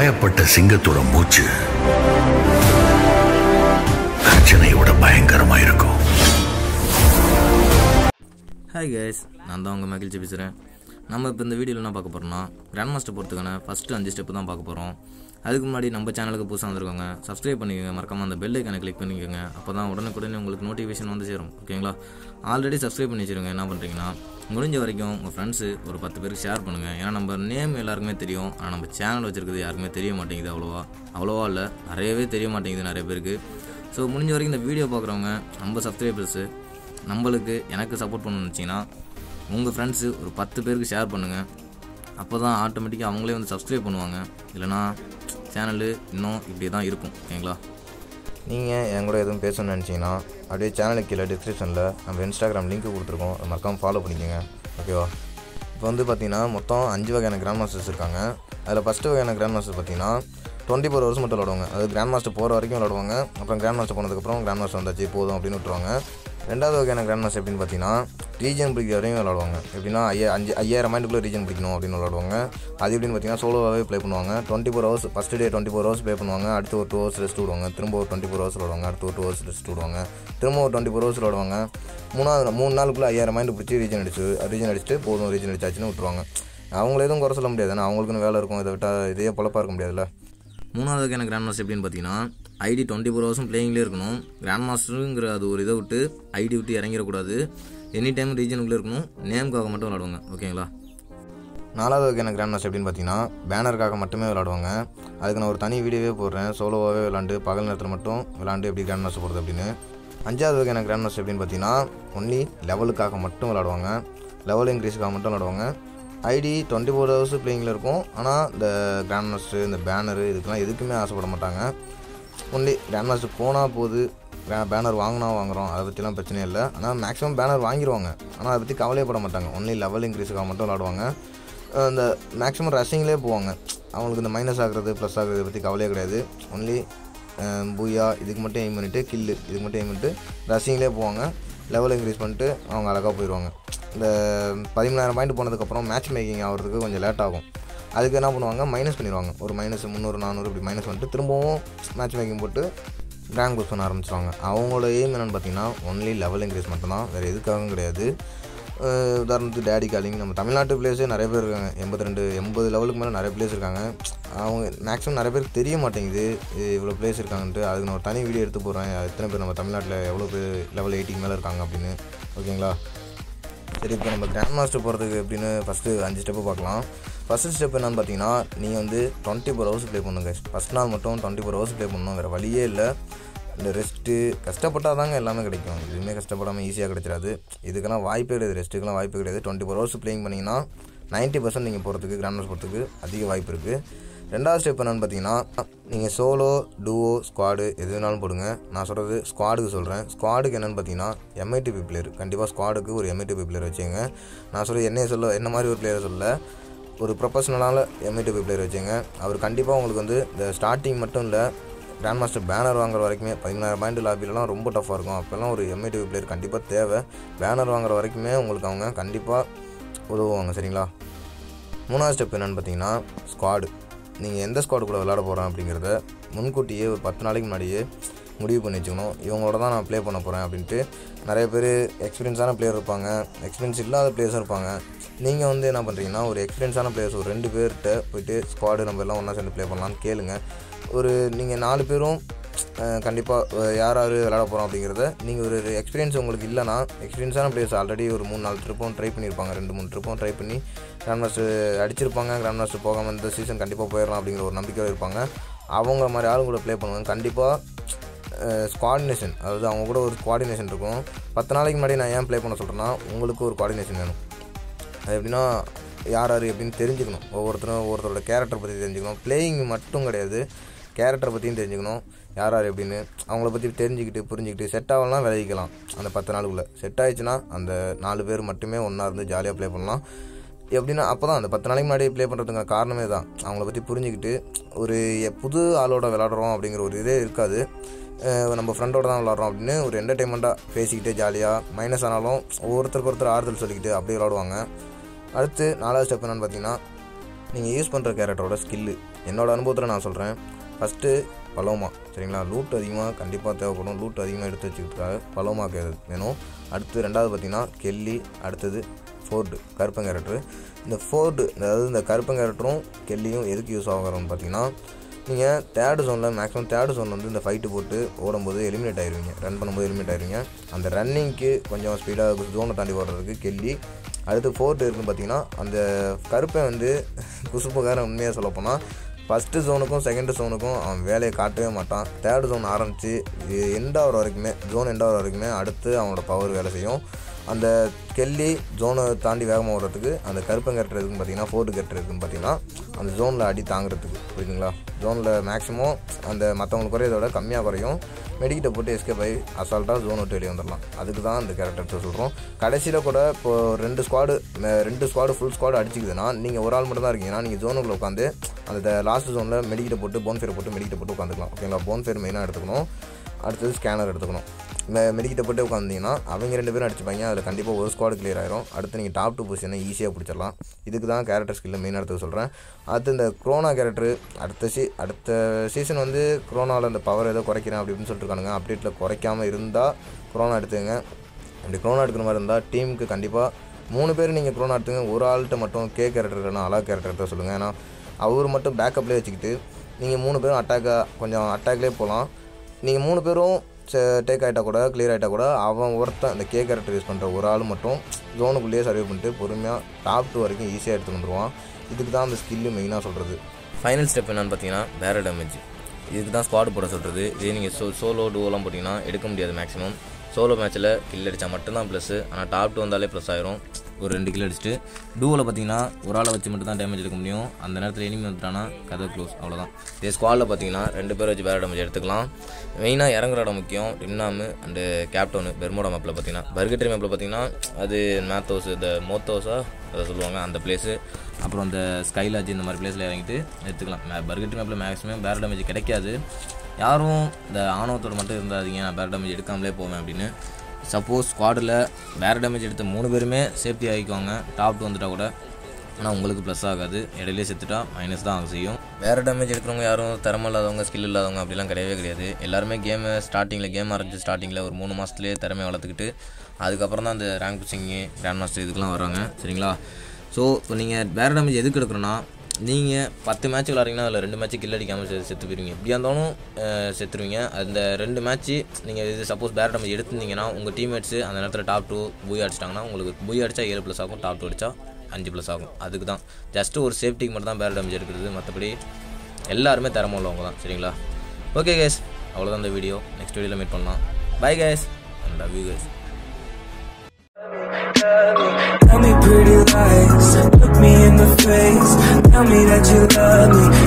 காயப்பட்ட சிங்கத்தோட மூச்சு கர்ஜனையோட பயங்கரமா இருக்கும் ஹாய் கேஸ் நான் தான் உங்கள் மகிழ்ச்சி பேசுகிறேன் நம்ம இப்போ இந்த வீடியோவில் என்ன பார்க்க போகிறோம்னா கிராண்ட் மாஸ்டர் போகிறதுக்கான ஃபஸ்ட்டு அஞ்சு ஸ்டெப்பு தான் பார்க்க போகிறோம் அதுக்கு முன்னாடி நம்ம சேனலுக்கு புதுசாக வந்திருக்கோங்க சப்ஸ்கிரைப் பண்ணிக்கோங்க மறக்காம அந்த பெல் ஐக்கனை கிளிக் பண்ணிக்கோங்க அப்போ தான் உடனுக்குடனே உங்களுக்கு நோட்டிஃபிகேஷன் வந்து சேரும் ஓகேங்களா ஆல்ரெடி சப்ஸ்கிரைப் பண்ணி வச்சிருங்க என்ன பண்ணுறீங்கன்னா முடிஞ்ச வரைக்கும் உங்கள் ஃப்ரெண்ட்ஸு ஒரு பத்து பேருக்கு ஷேர் பண்ணுங்கள் ஏன்னா நம்ம நேம் எல்லாருக்குமே தெரியும் ஆனால் நம்ம சேனல் வச்சிருக்கிறது யாருக்குமே தெரிய மாட்டேங்குது அவ்வளோவா அவ்வளோவா இல்லை நிறையவே தெரிய மாட்டேங்குது நிறைய பேருக்கு ஸோ முடிஞ்ச வரைக்கும் இந்த வீடியோ பார்க்குறவங்க நம்ம சப்ஸ்கிரைபர்ஸு நம்மளுக்கு எனக்கு சப்போர்ட் பண்ணணும்னு வச்சிங்கன்னா உங்கள் ஃப்ரெண்ட்ஸு ஒரு பத்து பேருக்கு ஷேர் பண்ணுங்கள் அப்போ தான் ஆட்டோமேட்டிக்காக அவங்களே வந்து சப்ஸ்கிரைப் பண்ணுவாங்க இல்லைனா சேனலு இன்னும் இப்படி தான் இருக்கும் ஓகேங்களா நீங்கள் என் கூட எதுவும் பேசணும்னு நினச்சிங்கன்னா அப்படியே சேனலுக்கு கீழே டிஸ்கிரிப்ஷனில் நம்ம இன்ஸ்டாகிராம் லிங்க் கொடுத்துருக்கோம் அதை மறக்காமல் ஃபாலோ பண்ணிக்கோங்க ஓகேவா இப்போ வந்து பார்த்தீங்கன்னா மொத்தம் அஞ்சு வகையான கிராண்ட் மாஸ்டர்ஸ் இருக்காங்க அதில் ஃபஸ்ட்டு வகையான கிராண்ட் மாஸ்டர் பார்த்தீங்கன்னா டுவெண்ட்டி ஃபோர் ஹவர்ஸ் மட்டும் விளாடுவாங்க அது கிராண்ட் மாஸ்டர் போகிற வரைக்கும் விளாடுவாங்க அப்புறம் கிராண்ட் மாஸ்டர் போனதுக்கப்புறம் கிராண்ட் மாஸ்டர் வந்தாச்சு போதும் அப்படின்னு விட்டுருவாங்க ரெண்டாவது வகையான கிராண்ட் மாஸ்டர் எப்படின்னு பார்த்தீங்கன்னா ரீஜன் பிடிக்கிற வரையும் விளாடுவாங்க எப்படின்னா ஐயா அஞ்சு ஐயாயிரம் மைண்டுக்குள்ளே ரீஜன் பிடிக்கணும் அப்படின்னு விளாடுவாங்க அது எப்படின்னு பார்த்தீங்கன்னா சோலோவாகவே ப்ளே பண்ணுவாங்க twenty four hours first day twenty four hours play பண்ணுவாங்க அடுத்து ஒரு டூ ஹவர்ஸ் ரெஸ்ட் விடுவாங்க திரும்ப ஒரு டுவெண்ட்டி ஃபோர் ஹவர்ஸ் விளாடுவாங்க அடுத்து ஒரு டூ ஹவர்ஸ் ரெஸ்ட் விடுவாங்க திரும்ப ஒரு டுவெண்ட்டி ஃபோர் ஹவர்ஸ் விளாடுவாங்க மூணாவது மூணு நாளுக்குள்ளே ஐயாயிரம் மைண்டு பிடிச்சி ரீஜன் அடிச்சு ரீஜன் அடிச்சுட்டு போதும் ரீஜன் அடிச்சாச்சுன்னு விட்டுருவாங்க அவங்கள எதுவும் குறை சொல்ல முடியாது ஏன்னா அவங்களுக்குன்னு வேலை இருக்கும் இதை விட்டால் இதே பொழப்பாக இருக்க முடியாதுல்ல மூணாவது வகையான கிராண்ட் மாஸ்டர் எப்படின்னு பார்த்தீங்கன்னா ஐடி டுவெண்ட்டி ஃபோர் ஹவர்ஸும் பிளேயிங்லேயே இருக்கணும் கிராண்ட் மாஸ்டருங்கிற அது ஒரு இதை விட்டு ஐடி விட்டு இறங்கிடக்கூடாது எனி டைம் ரீஜனுக்குள்ளே இருக்கணும் நேமுக்காக மட்டும் விளாடுவாங்க ஓகேங்களா நாலாவது வகையான கிராண்ட் மாஸ்டர் எப்படின்னு பார்த்தீங்கன்னா பேனருக்காக மட்டுமே விளாடுவாங்க அதுக்கு நான் ஒரு தனி வீடியோவே போடுறேன் சோலோவாகவே விளாண்டு பகல் நேரத்தில் மட்டும் விளாண்டு எப்படி கிராண்ட் மாஸ்டர் போடுறது அப்படின்னு அஞ்சாவது வகையான கிராண்ட் மாஸ்டர் எப்படின்னு பார்த்தீங்கன்னா ஒன்லி லெவலுக்காக மட்டும் விளாடுவாங்க லெவல் இன்க்ரீஸுக்காக மட்டும் விளாடுவாங்க ஐடி டுவெண்ட்டி ஃபோர் ஹவர்ஸ் பிளேயிங்கில் இருக்கும் ஆனால் இந்த கிராண்ட் மாஸ்டர் இந்த பேனரு இதுக்கெல்லாம் எதுக்குமே ஆசைப்பட மாட்டாங்க ஒன்லி கிராண்ட் மாஸ்டர் போனால் போது பேனர் வாங்கினா வாங்குறோம் அதை பற்றிலாம் பிரச்சனையே இல்லை ஆனால் மேக்ஸிமம் பேனர் வாங்கிடுவாங்க ஆனால் அதை பற்றி கவலையப்பட மாட்டாங்க ஒன்லி லெவல் இன்க்ரீஸுக்காக மட்டும் விளாடுவாங்க இந்த மேக்ஸிமம் ரஷ்ஷிங்லேயே போவாங்க அவங்களுக்கு இந்த மைனஸ் ஆகுறது ப்ளஸ் ஆகுறது இதை பற்றி கவலையே கிடையாது ஒன்லி பூயா இதுக்கு மட்டும் எய்ம் பண்ணிவிட்டு கில்லு இதுக்கு மட்டும் எய்ம் பண்ணிட்டு ரஷ்ஷிங்லேயே போவாங்க லெவல் இன்க்ரீஸ் பண்ணிட்டு அவங்க அழகாக போயிடுவாங்க இந்த பதிமூணாயிரம் பாயிண்ட் போனதுக்கப்புறம் மேட்ச் மேக்கிங் ஆகிறதுக்கு கொஞ்சம் லேட் ஆகும் அதுக்கு என்ன பண்ணுவாங்க மைனஸ் பண்ணிடுவாங்க ஒரு மைனஸ் முந்நூறு நானூறு இப்படி மைனஸ் பண்ணிட்டு திரும்பவும் மேட்ச் மேக்கிங் போட்டு ரேங்க் புஷ் பண்ண ஆரம்பிச்சிருவாங்க அவங்களோட எய்ம் என்னென்னு பார்த்தீங்கன்னா ஒன்லி லெவல் இன்க்ரீஸ் மட்டும்தான் வேறு எதுக்காகவும் கிடையாது அஹ் உதாரணத்துக்கு டேடி காலிங் நம்ம தமிழ்நாட்டு பிளேயர்ஸே நிறைய பேர் இருக்காங்க எண்பத்தி ரெண்டு எண்பது லெவலுக்கு மேலே நிறைய பிளேயர்ஸ் இருக்காங்க அவங்க மேக்ஸிமம் நிறைய பேருக்கு தெரிய மாட்டேங்குது இவ்வளோ பிளேயர்ஸ் இருக்காங்கன்ட்டு அதுக்கு நான் ஒரு தனி வீடியோ எடுத்து போகிறேன் எத்தனை பேர் நம்ம தமிழ்நாட்டில் எவ்வளோ பேர் லெவல் எயிட்டிக்கு மேலே இருக்காங்க அப்படின்னு ஓகேங்களா சரி இப்போ நம்ம கிராண்ட் மாஸ்டர் போகிறதுக்கு எப்படின்னு ஃபஸ்ட்டு அஞ்சு ஸ்டெப்பு பார்க்கலாம் ஃபஸ்ட்டு ஸ்டெப் என்னன்னு பார்த்தீங்கன்னா நீங்கள் வந்து டுவெண்ட்டி ஃபோர் ஹவர்ஸ் ப்ளே பண்ணுங்க ஃபஸ்ட் நாள் மட்டும் டுவெண்ட்டி ஃபோர் ஹவர்ஸ் ப்ளே பண்ணணும் வேறு வழியே இல்லை இந்த ரெஸ்ட்டு கஷ்டப்பட்டால் தாங்க எல்லாமே கிடைக்கும் எதுவுமே கஷ்டப்படாமல் ஈஸியாக கிடைச்சிடாது இதுக்கெல்லாம் வாய்ப்பே கிடையாது ரெஸ்ட்டுக்கெல்லாம் வாய்ப்பே கிடையாது டுவெண்ட்டி ஃபோர் ஹவர்ஸ் ப்ளேயிங் பண்ணிங்கன்னா நைன்ட்டி பர்சன்ட் நீங்கள் போகிறதுக்கு கிராண்ட் மாஸ்டர் போகிறதுக்கு அதிக வாய்ப்பு இருக்குது ரெண்டாவது ஸ்டெப் என்னென்னு பார்த்தீங்கன்னா நீங்கள் சோலோ டூவோ ஸ்குவாடு எது வேணாலும் போடுங்க நான் சொல்கிறது ஸ்குவாடுக்கு சொல்கிறேன் ஸ்குவாடுக்கு என்னென்னு பார்த்தீங்கன்னா எம்ஐடிபி பிளேயர் கண்டிப்பாக ஸ்குவாடுக்கு ஒரு எம்ஐடிபி பிளேயர் வச்சுங்க நான் சொல்ல என்னைய சொல்ல என்ன மாதிரி ஒரு பிளேயர் சொல்ல ஒரு ப்ரொஃபஷனலான எம்ஐடிபி பிளேயர் வச்சுங்க அவர் கண்டிப்பாக உங்களுக்கு வந்து இந்த ஸ்டார்டிங் மட்டும் இல்லை கிராண்ட் மாஸ்டர் பேனர் வாங்குற வரைக்குமே பதிமூணாயிரம் பாயிண்ட் லாபிலலாம் ரொம்ப டஃப்பாக இருக்கும் அப்போல்லாம் ஒரு எம்ஐடிபி பிளேயர் கண்டிப்பாக தேவை பேனர் வாங்குற வரைக்குமே உங்களுக்கு அவங்க கண்டிப்பாக உதவுவாங்க சரிங்களா மூணாவது ஸ்டெப் என்னென்னு பார்த்தீங்கன்னா ஸ்குவாடு நீங்கள் எந்த ஸ்குவாடு கூட விளாட போகிறேன் அப்படிங்கிறத முன்கூட்டியே ஒரு பத்து நாளைக்கு முன்னாடியே முடிவு பண்ணி வச்சுக்கணும் இவங்களோட தான் நான் ப்ளே பண்ண போகிறேன் அப்படின்ட்டு நிறைய பேர் எக்ஸ்பீரியன்ஸான பிளேயர் இருப்பாங்க எக்ஸ்பீரியன்ஸ் இல்லாத பிளேயர்ஸும் இருப்பாங்க நீங்கள் வந்து என்ன பண்ணுறீங்கன்னா ஒரு எக்ஸ்பீரியன்ஸான பிளேயர்ஸ் ஒரு ரெண்டு பேர்கிட்ட போயிட்டு ஸ்குவாடு நம்ம எல்லாம் ஒன்றா சேர்ந்து ப்ளே பண்ணலான்னு கேளுங்க ஒரு நீங்கள் நாலு பேரும் கண்டிப்பாக யார் யார் விளாட போகிறோம் அப்படிங்கிறத நீங்கள் ஒரு எக்ஸ்பீரியன்ஸ் உங்களுக்கு இல்லைனா எக்ஸ்பீரியன்ஸான பிளேயர்ஸ் ஆல்ரெடி ஒரு மூணு நாலு ட்ரிப்பும் ட்ரை பண்ணியிருப்பாங்க ரெண்டு மூணு ட்ரிப்பும் ட்ரை பண்ணி கிராண்ட் மாஸ்டர் அடிச்சிருப்பாங்க கிராண்ட் மாஸ்டர் போகாமல் இந்த சீசன் கண்டிப்பாக போயிடலாம் அப்படிங்கிற ஒரு நம்பிக்கையோடு இருப்பாங்க அவங்க மாதிரி ஆளுங்க கூட ப்ளே பண்ணுவாங்க கண்டிப்பாக ஸ்குவாடினேஷன் அதாவது அவங்க கூட ஒரு கோஆர்டினேஷன் இருக்கும் பத்து நாளைக்கு முன்னாடி நான் ஏன் ப்ளே பண்ண சொல்கிறேன்னா உங்களுக்கு ஒரு கோஆர்டினேஷன் வேணும் அது எப்படின்னா யார் யார் எப்படின்னு தெரிஞ்சுக்கணும் ஒவ்வொருத்தரும் ஒவ்வொருத்தரோட கேரக்டர் பற்றி தெரிஞ்சுக்கணும் பிளேயிங் மட்டும் கிடையாது கேரக்டரை பற்றியும் தெரிஞ்சுக்கணும் யார் யார் எப்படின்னு அவங்கள பற்றி தெரிஞ்சுக்கிட்டு புரிஞ்சுக்கிட்டு செட் ஆகலாம் விளைவிக்கலாம் அந்த பத்து நாளுக்குள்ளே செட் ஆயிடுச்சுன்னா அந்த நாலு பேர் மட்டுமே ஒன்றா இருந்து ஜாலியாக ப்ளே பண்ணலாம் எப்படின்னா அப்போ தான் அந்த பத்து நாளைக்கு முன்னாடி ப்ளே பண்ணுறதுக்கான காரணமே தான் அவங்கள பற்றி புரிஞ்சுக்கிட்டு ஒரு எ- புது ஆளோட விளாடுறோம் அப்படிங்கிற ஒரு இதே இருக்காது அஹ் நம்ம ஃப்ரெண்டோட தான் விளாட்றோம் அப்படின்னு ஒரு என்டர்டைன்மெண்ட்டாக பேசிக்கிட்டு ஜாலியாக மைனஸ் ஆனாலும் ஒவ்வொருத்தருக்கு ஒருத்தர் ஆறுதல் சொல்லிக்கிட்டு அப்படியே விளாடுவாங்க அடுத்து நாலாவது ஸ்டெப் என்னென்னு பார்த்தீங்கன்னா நீங்கள் யூஸ் பண்ணுற கேரக்டரோட ஸ்கில்லு என்னோடய அனுபவத்தில் நான் சொல்கிறேன் ஃபஸ்ட்டு பலோமா சரிங்களா லூட் அதிகமாக கண்டிப்பாக தேவைப்படும் லூட் அதிகமாக எடுத்து வச்சுக்கிறதுக்காக பலோமா கே வேணும் அடுத்து ரெண்டாவது பார்த்திங்கன்னா கெல்லி அடுத்தது ஃபோர்டு கருப்பன் கேரக்டரு இந்த ஃபோர்டு அதாவது இந்த கருப்பன் கேரக்டரும் கெல்லியும் எதுக்கு யூஸ் ஆகுறோம்னு பார்த்தீங்கன்னா நீங்கள் தேர்டு ஜோனில் மேக்ஸிமம் தேர்டு ஜோன் வந்து இந்த ஃபைட்டு போட்டு ஓடும்போது எலிமினேட் ஆயிருவீங்க ரன் பண்ணும்போது எலிமினேட் ஆயிருவீங்க அந்த ரன்னிங்க்கு கொஞ்சம் ஸ்பீடாக ஜோனை தாண்டி ஓடுறதுக்கு கெல்லி அடுத்து ஃபோர்த்து இருக்குன்னு பார்த்தீங்கன்னா அந்த கருப்பை வந்து குசுப்புக்காரன் உண்மையாக சொல்லப்போனால் ஃபஸ்ட்டு ஜோனுக்கும் செகண்ட் ஜோனுக்கும் அவன் வேலையை காட்டவே மாட்டான் தேர்ட் ஜோன் ஆரம்பித்து எண்ட் ஆகிற வரைக்குமே ஜோன் எண்ட் ஆகிற வரைக்குமே அடுத்து அவனோட பவர் வேலை செய்யும் அந்த கெல்லி ஜோனை தாண்டி வேகமாக ஓடுறதுக்கு அந்த கருப்பன் கரெக்டர் இருக்குன்னு பார்த்தீங்கன்னா ஃபோர்டு கரெக்டர் இருக்குன்னு பார்த்தீங்கன்னா அந்த ஜோனில் அடி தாங்குறதுக்கு புரியுதுங்களா ஜோனில் மேக்ஸிமம் அந்த மற்றவங்களுக்கு குறையதை விட கம்மியாக குறையும் மெடிக்கிட்ட போட்டு எஸ்கேப் ஆகி அசால்ட்டாக ஜோன் விட்டு வெளியே வந்துடலாம் அதுக்கு தான் அந்த கேரக்டர் சொல்கிறோம் கடைசியில் கூட இப்போ ரெண்டு ஸ்குவாடு ரெண்டு ஸ்குவாடு ஃபுல் ஸ்குவாடு அடிச்சிக்குதுன்னா நீங்கள் ஒரு ஆள் மட்டும் தான் இருக்கீங்கன்னா நீங்கள் ஜோனுக்குள்ள உட்காந்து அந்த லாஸ்ட் ஜோனில் மெடிக்கிட்ட போட்டு போன்ஃபேர் போட்டு மெடிக்கிட்ட போட்டு உட்காந்துக்கலாம் ஓகேங்களா போன்ஃபேர் மெயினாக எடுத்துக்கணும் அடுத்தது ஸ்கேனர் எடுத்துக்கணும் மெடிக்கிட்ட போட்டு உட்காந்திங்கன்னா அவங்க ரெண்டு பேரும் அடிச்சுப்பாங்க அதில் கண்டிப்பாக ஒரு ஸ்குவாடு கிளியர் ஆயிரும் அடுத்து நீங்கள் டாப் டூ பொசிஷனை ஈஸியாக பிடிச்சிடலாம் இதுக்கு தான் கேரக்டர் ஸ்கில்ல மெயின் எடுத்து சொல்கிறேன் அடுத்து இந்த குரோனா கேரக்டர் அடுத்த சீ அடுத்த சீசன் வந்து குரோனாவில் இந்த பவர் ஏதோ குறைக்கிறேன் அப்படி இப்படின்னு சொல்லிட்டு இருக்கானுங்க அப்டேட்டில் குறைக்காமல் இருந்தால் குரோனா எடுத்துங்க அப்படி குரோனா எடுக்கிற மாதிரி இருந்தால் டீமுக்கு கண்டிப்பாக மூணு பேர் நீங்கள் குரோனா எடுத்துங்க ஒரு ஆள்கிட்ட மட்டும் கே கேரக்டர் இல்லைனா அலா கேரக்டர் எடுத்து சொல்லுங்கள் ஏன்னா அவர் மட்டும் பேக்கப்லேயே வச்சுக்கிட்டு நீங்கள் மூணு பேரும் அட்டாக்காக கொஞ்சம் அட்டாக்லேயே போகலாம் நீங்கள் மூணு பேரும் டேக் ஆகிட்டா கூட கிளியர் ஆகிட்டா கூட அவன் ஒருத்தன் அந்த கே கேரக்டர் யூஸ் பண்ணுற ஒரு ஆள் மட்டும் ஜோனுக்குள்ளேயே சர்வே பண்ணிட்டு பொறுமையாக டாப் டூ வரைக்கும் ஈஸியாக எடுத்து வந்துடுவான் இதுக்கு தான் அந்த ஸ்கில்லு மெயினாக சொல்கிறது ஃபைனல் ஸ்டெப் என்னன்னு பார்த்தீங்கன்னா வேற டேமேஜ் இதுக்கு தான் ஸ்குவாட் போட சொல்கிறது இதே நீங்கள் சோ சோலோ டூவெல்லாம் போட்டிங்கன்னா எடுக்க முடியாது மேக்ஸிமம் சோலோ மேட்ச்சில் கில் அடித்தா மட்டும்தான் ப்ளஸ்ஸு ஆனால் டாப் டூ வந்தாலே ப்ளஸ் ஆயிரும் ஒரு ரெண்டு கில் அடிச்சுட்டு டூவில் பார்த்தீங்கன்னா ஒரு ஆளை வச்சு மட்டும் தான் டேமேஜ் எடுக்க முடியும் அந்த நேரத்தில் எனிமி வந்துட்டானா கதை க்ளோஸ் அவ்வளோதான் இதே ஸ்குவாடில் பார்த்தீங்கன்னா ரெண்டு பேர் வச்சு வேற டேமேஜ் எடுத்துக்கலாம் மெயினாக இறங்குற இடம் முக்கியம் ரிம்னாமு அண்டு கேப்டோனு பெர்மோடா மேப்பில் பார்த்தீங்கன்னா பர்கட்ரி மேப்பில் பார்த்தீங்கன்னா அது மேத்தோஸ் இந்த மோத்தோஸா அதை சொல்லுவாங்க அந்த பிளேஸு அப்புறம் இந்த ஸ்கைலாஜ் இந்த மாதிரி பிளேஸில் இறங்கிட்டு எடுத்துக்கலாம் பர்கட்ரி மேப்பில் மேக்ஸிமம் பேர் டேமேஜ் கிடைக்காது யாரும் இந்த ஆணவத்தோடு மட்டும் இருந்தாதீங்க நான் பேர் டேமேஜ் எடுக்காமலே போவேன் அப்படின்னு சப்போஸ் ஸ்குவாடில் வேறு டேமேஜ் எடுத்த மூணு பேருமே சேஃப்டி ஆகிக்குவாங்க டாப் டூ வந்துட்டா கூட ஆனால் உங்களுக்கு ப்ளஸ் ஆகாது இடையிலே செத்துட்டா மைனஸ் தான் ஆக செய்யும் வேறு டேமேஜ் எடுக்கிறவங்க யாரும் திறமை இல்லாதவங்க ஸ்கில் இல்லாதவங்க அப்படிலாம் கிடையவே கிடையாது எல்லாருமே கேமை ஸ்டார்டிங்கில் கேம் ஆரம்பிச்சு ஸ்டார்டிங்கில் ஒரு மூணு மாதத்துலேயே திறமையை வளர்த்துக்கிட்டு அதுக்கப்புறம் தான் அந்த ரேங்க் புஷிங்கு கிராண்ட் மாஸ்டர் இதுக்கெலாம் வராங்க சரிங்களா ஸோ இப்போ நீங்கள் வேறு டேமேஜ் எதுக்கு எடுக்கிறோன்னா நீங்கள் பத்து மேட்ச் விளாட்றீங்கன்னா அதில் ரெண்டு மேட்ச்சு கில் அடிக்காமல் செ செத்து போயிருவீங்க எப்படியா இருந்தாலும் அஹ், செத்துருவீங்க அந்த ரெண்டு மேட்ச்சு நீங்கள் இது சப்போஸ் பேர் டேமேஜ் எடுத்திருந்தீங்கன்னா உங்கள் டீம்மேட்ஸு அந்த நேரத்தில் டாப் டூ பூய் அடிச்சிட்டாங்கன்னா உங்களுக்கு பூய் அடித்தா ஏழு ப்ளஸ் ஆகும் டாப் டூ அடித்தா அஞ்சு ப்ளஸ் ஆகும் அதுக்கு தான் ஜஸ்ட்டு ஒரு சேஃப்டிக்கு மட்டும் தான் பேர் டேமேஜ் எடுக்கிறது மற்றபடி எல்லாருமே திறமை உள்ளவங்க தான் சரிங்களா ஓகே கேஸ் அவ்வளோதான் இந்த வீடியோ நெக்ஸ்ட் வீடியோவில் மீட் பண்ணலாம் bye guys and love you guys Tell me pretty lies, look me in the face. Tell me that you love me,